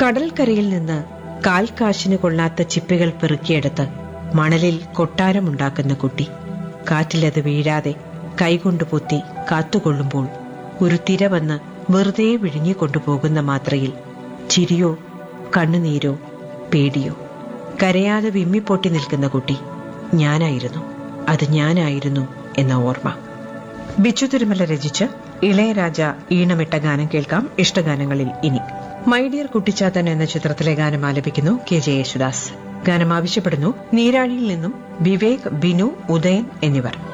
കടൽക്കരയിൽ നിന്ന് കാൽക്കാശിന് കൊള്ളാത്ത ചിപ്പികൾ പെറുക്കിയെടുത്ത് മണലിൽ കൊട്ടാരമുണ്ടാക്കുന്ന കുട്ടി കാറ്റിലത് വീഴാതെ കൈകൊണ്ട് പൊത്തി കാത്തുകൊള്ളുമ്പോൾ ഒരു തിര വന്ന് വെറുതെ വിഴുങ്ങിക്കൊണ്ടുപോകുന്ന മാത്രയിൽ ചിരിയോ കണ്ണുനീരോ പേടിയോ കരയാതെ വിമ്മിപ്പൊട്ടി നിൽക്കുന്ന കുട്ടി ഞാനായിരുന്നു അത് ഞാനായിരുന്നു എന്ന ഓർമ്മ ബിച്ചു തിരുമല രചിച്ച് ഇളയരാജ ഈണമിട്ട ഗാനം കേൾക്കാം ഇഷ്ടഗാനങ്ങളിൽ ഇനി മൈ ഡിയർ കുട്ടിച്ചാത്തൻ എന്ന ചിത്രത്തിലെ ഗാനം ആലപിക്കുന്നു കെ ജെ യേശുദാസ് ഗാനം ആവശ്യപ്പെടുന്നു നീരാഴിയിൽ നിന്നും വിവേക് ബിനു ഉദയൻ എന്നിവർ